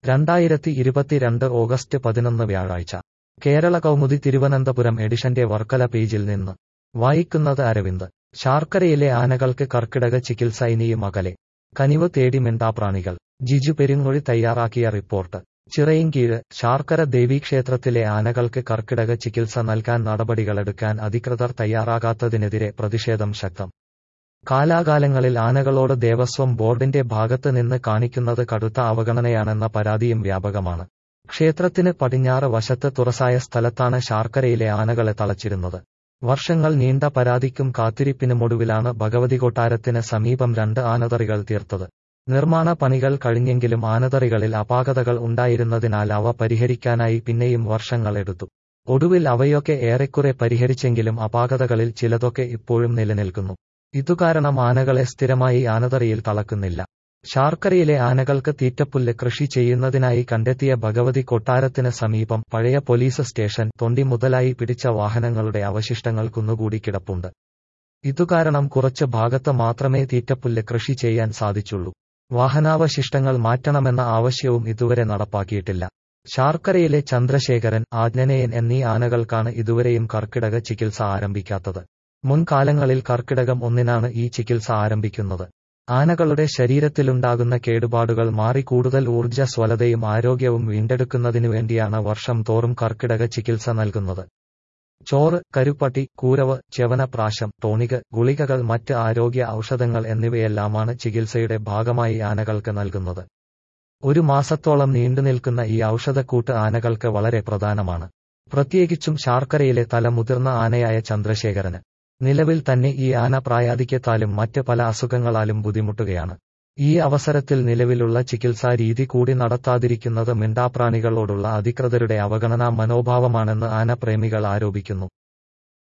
രണ്ടായിരത്തി ഇരുപത്തിരണ്ട് ഓഗസ്റ്റ് പതിനൊന്ന് വ്യാഴാഴ്ച കേരള കൗമുദി തിരുവനന്തപുരം എഡിഷന്റെ വർക്കല പേജിൽ നിന്ന് വായിക്കുന്നത് അരവിന്ദ് ശാർക്കരയിലെ ആനകൾക്ക് കർക്കിടക ചികിത്സ ഇനിയും അകലെ കനിവ് തേടി മിണ്ടാപ്രാണികൾ ജിജു പെരുങ്ങൊഴി തയ്യാറാക്കിയ റിപ്പോർട്ട് ചിറയിൻകീഴ് ശാർക്കര ദേവീക്ഷേത്രത്തിലെ ആനകൾക്ക് കർക്കിടക ചികിത്സ നൽകാൻ നടപടികളെടുക്കാൻ അധികൃതർ തയ്യാറാകാത്തതിനെതിരെ പ്രതിഷേധം ശക്തം കാലാകാലങ്ങളിൽ ആനകളോട് ദേവസ്വം ബോർഡിന്റെ ഭാഗത്ത് നിന്ന് കാണിക്കുന്നത് കടുത്ത അവഗണനയാണെന്ന പരാതിയും വ്യാപകമാണ് ക്ഷേത്രത്തിന് പടിഞ്ഞാറ് വശത്ത് തുറസായ സ്ഥലത്താണ് ശാർക്കരയിലെ ആനകളെ തളച്ചിരുന്നത് വർഷങ്ങൾ നീണ്ട പരാതിക്കും കാത്തിരിപ്പിനുമൊടുവിലാണ് ഭഗവതി കൊട്ടാരത്തിന് സമീപം രണ്ട് ആനതറികൾ തീർത്തത് നിർമ്മാണ പണികൾ കഴിഞ്ഞെങ്കിലും ആനതറികളിൽ അപാകതകൾ ഉണ്ടായിരുന്നതിനാൽ അവ പരിഹരിക്കാനായി പിന്നെയും വർഷങ്ങൾ എടുത്തു ഒടുവിൽ അവയൊക്കെ ഏറെക്കുറെ പരിഹരിച്ചെങ്കിലും അപാകതകളിൽ ചിലതൊക്കെ ഇപ്പോഴും നിലനിൽക്കുന്നു ഇതുകാരണം ആനകളെ സ്ഥിരമായി ആനതറിയിൽ തളക്കുന്നില്ല ശാർക്കരയിലെ ആനകൾക്ക് തീറ്റപ്പുല്ല് കൃഷി ചെയ്യുന്നതിനായി കണ്ടെത്തിയ ഭഗവതി കൊട്ടാരത്തിന് സമീപം പഴയ പോലീസ് സ്റ്റേഷൻ തൊണ്ടി മുതലായി പിടിച്ച വാഹനങ്ങളുടെ അവശിഷ്ടങ്ങൾ കുന്നുകൂടി കിടപ്പുണ്ട് ഇതുകാരണം കുറച്ച് ഭാഗത്ത് മാത്രമേ തീറ്റപ്പുല്ല് കൃഷി ചെയ്യാൻ സാധിച്ചുള്ളൂ വാഹനാവശിഷ്ടങ്ങൾ മാറ്റണമെന്ന ആവശ്യവും ഇതുവരെ നടപ്പാക്കിയിട്ടില്ല ശാർക്കരയിലെ ചന്ദ്രശേഖരൻ ആജ്ഞനേയൻ എന്നീ ആനകൾക്കാണ് ഇതുവരെയും കർക്കിടക ചികിത്സ ആരംഭിക്കാത്തത് മുൻകാലങ്ങളിൽ കർക്കിടകം ഒന്നിനാണ് ഈ ചികിത്സ ആരംഭിക്കുന്നത് ആനകളുടെ ശരീരത്തിലുണ്ടാകുന്ന കേടുപാടുകൾ മാറി കൂടുതൽ ഊർജ്ജസ്വലതയും ആരോഗ്യവും വീണ്ടെടുക്കുന്നതിനു വേണ്ടിയാണ് വർഷം തോറും കർക്കിടക ചികിത്സ നൽകുന്നത് ചോറ് കരുപ്പട്ടി കൂരവ് ചെവനപ്രാശം ടോണിക് ഗുളികകൾ മറ്റ് ആരോഗ്യ ഔഷധങ്ങൾ എന്നിവയെല്ലാമാണ് ചികിത്സയുടെ ഭാഗമായി ആനകൾക്ക് നൽകുന്നത് ഒരു മാസത്തോളം നീണ്ടുനിൽക്കുന്ന ഈ ഔഷധക്കൂട്ട് ആനകൾക്ക് വളരെ പ്രധാനമാണ് പ്രത്യേകിച്ചും ശാർക്കരയിലെ തല മുതിർന്ന ആനയായ ചന്ദ്രശേഖരന് നിലവിൽ തന്നെ ഈ ആന പ്രായാധിക്യത്താലും മറ്റ് പല അസുഖങ്ങളാലും ബുദ്ധിമുട്ടുകയാണ് ഈ അവസരത്തിൽ നിലവിലുള്ള ചികിത്സാ രീതി കൂടി നടത്താതിരിക്കുന്നത് മിണ്ടാപ്രാണികളോടുള്ള അധികൃതരുടെ അവഗണനാ മനോഭാവമാണെന്ന് ആനപ്രേമികൾ ആരോപിക്കുന്നു